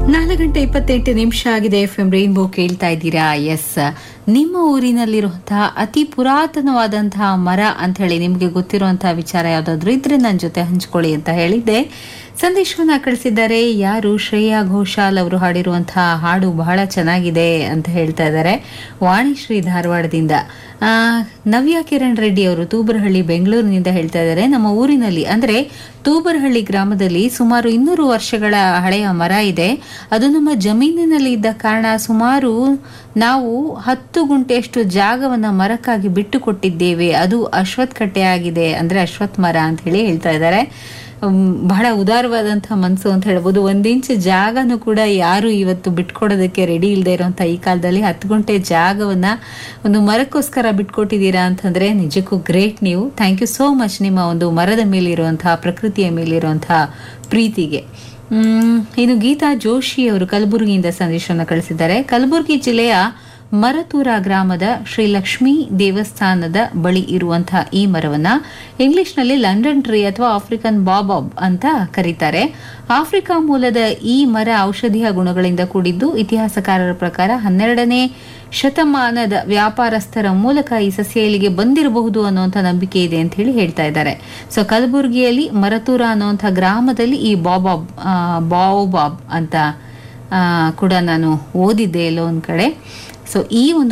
ನಾಲ್ಕು ಗಂಟೆ ಇಪ್ಪತ್ತೆಂಟು ನಿಮಿಷ ಆಗಿದೆ ಎಫ್ ಎಂ ರೈನ್ಬೋ ಕೇಳ್ತಾ ಇದ್ದೀರಾ ಎಸ್ ನಿಮ್ಮ ಊರಿನಲ್ಲಿರುವಂತಹ ಅತಿ ಪುರಾತನವಾದಂತಹ ಮರ ಅಂತ ಹೇಳಿ ನಿಮಗೆ ಗೊತ್ತಿರುವಂತಹ ವಿಚಾರ ಯಾವ್ದಾದ್ರು ಇದ್ರೆ ನನ್ನ ಜೊತೆ ಹಂಚ್ಕೊಳ್ಳಿ ಅಂತ ಹೇಳಿದ್ದೆ ಸಂದೇಶವನ್ನ ಕಳಿಸಿದ್ದಾರೆ ಯಾರು ಶ್ರೇಯಾ ಘೋಷಾಲ್ ಅವರು ಹಾಡಿರುವಂತಹ ಹಾಡು ಬಹಳ ಚೆನ್ನಾಗಿದೆ ಅಂತ ಹೇಳ್ತಾ ಇದ್ದಾರೆ ವಾಣಿಶ್ರೀ ಧಾರವಾಡದಿಂದ ಆ, ನವ್ಯ ಕಿರಣ್ ರೆಡ್ಡಿ ಅವರು ತೂಬರಹಳ್ಳಿ ಬೆಂಗಳೂರಿನಿಂದ ಹೇಳ್ತಾ ಇದ್ದಾರೆ ನಮ್ಮ ಊರಿನಲ್ಲಿ ಅಂದ್ರೆ ತೂಬರಹಳ್ಳಿ ಗ್ರಾಮದಲ್ಲಿ ಸುಮಾರು ಇನ್ನೂರು ವರ್ಷಗಳ ಹಳೆಯ ಮರ ಇದೆ ಅದು ನಮ್ಮ ಜಮೀನಿನಲ್ಲಿ ಇದ್ದ ಕಾರಣ ಸುಮಾರು ನಾವು ಹತ್ತು ಗುಂಟೆಯಷ್ಟು ಜಾಗವನ್ನ ಮರಕ್ಕಾಗಿ ಬಿಟ್ಟು ಕೊಟ್ಟಿದ್ದೇವೆ ಅದು ಅಶ್ವತ್ ಕಟ್ಟೆ ಆಗಿದೆ ಅಂದ್ರೆ ಅಶ್ವತ್ ಮರ ಅಂತ ಹೇಳಿ ಹೇಳ್ತಾ ಇದ್ದಾರೆ ಉಮ್, ಬಹಳ ಉದಾರವಾದಂತಹ ಮನಸ್ಸು ಅಂತ ಹೇಳ್ಬೋದು ಒಂದ್ ಇಂಚ್ ಜಾಗನೂ ಕೂಡ ಯಾರು ಇವತ್ತು ಬಿಟ್ಕೊಡೋದಕ್ಕೆ ರೆಡಿ ಇಲ್ಲದೆ ಇರುವಂತಹ ಈ ಕಾಲದಲ್ಲಿ ಹತ್ತು ಗುಂಟೆ ಜಾಗವನ್ನ ಒಂದು ಮರಕ್ಕೋಸ್ಕರ ಬಿಟ್ಕೊಟ್ಟಿದ್ದೀರಾ ಅಂತಂದ್ರೆ ನಿಜಕ್ಕೂ ಗ್ರೇಟ್ ನೀವು ಥ್ಯಾಂಕ್ ಯು ಸೋ ಮಚ್ ನಿಮ್ಮ ಒಂದು ಮರದ ಮೇಲಿರುವಂತಹ ಪ್ರಕೃತಿಯ ಮೇಲಿರುವಂತಹ ಪ್ರೀತಿಗೆ ಹ್ಮ್, ಇನ್ನು ಗೀತಾ ಜೋಶಿ ಅವರು ಕಲಬುರಗಿಯಿಂದ ಸಂದೇಶವನ್ನು ಕಳಿಸಿದ್ದಾರೆ ಕಲಬುರಗಿ ಜಿಲ್ಲೆಯ ಮರತೂರ ಗ್ರಾಮದ ಶ್ರೀ ಲಕ್ಷ್ಮೀ ದೇವಸ್ಥಾನದ ಬಳಿ ಇರುವಂತಹ ಈ ಮರವನ್ನ ಇಂಗ್ಲಿಷ್ನಲ್ಲಿ ಲಂಡನ್ ಟ್ರೀ ಅಥವಾ ಆಫ್ರಿಕನ್ ಬಾಬಾಬ್ ಅಂತ ಕರೀತಾರೆ ಆಫ್ರಿಕಾ ಮೂಲದ ಈ ಮರ ಔಷಧೀಯ ಗುಣಗಳಿಂದ ಕೂಡಿದ್ದು ಇತಿಹಾಸಕಾರರ ಪ್ರಕಾರ ಹನ್ನೆರಡನೇ ಶತಮಾನದ ವ್ಯಾಪಾರಸ್ಥರ ಮೂಲಕ ಈ ಸಸ್ಯ ಇಲ್ಲಿಗೆ ಬಂದಿರಬಹುದು ಅನ್ನುವಂಥ ನಂಬಿಕೆ ಇದೆ ಅಂತ ಹೇಳಿ ಹೇಳ್ತಾ ಇದ್ದಾರೆ ಸೊ ಕಲಬುರಗಿಯಲ್ಲಿ ಮರತೂರ ಅನ್ನುವಂಥ ಗ್ರಾಮದಲ್ಲಿ ಈ ಬಾಬಾಬ್ ಆ, ಬಾओबाಬ್ ಅಂತ ಆ, ಕೂಡ ನಾನು ಓದಿದ್ದೆ ಎಲ್ಲೋ ಒಂದ್ ಕಡೆ ಸೊ ಈ ಒಂದು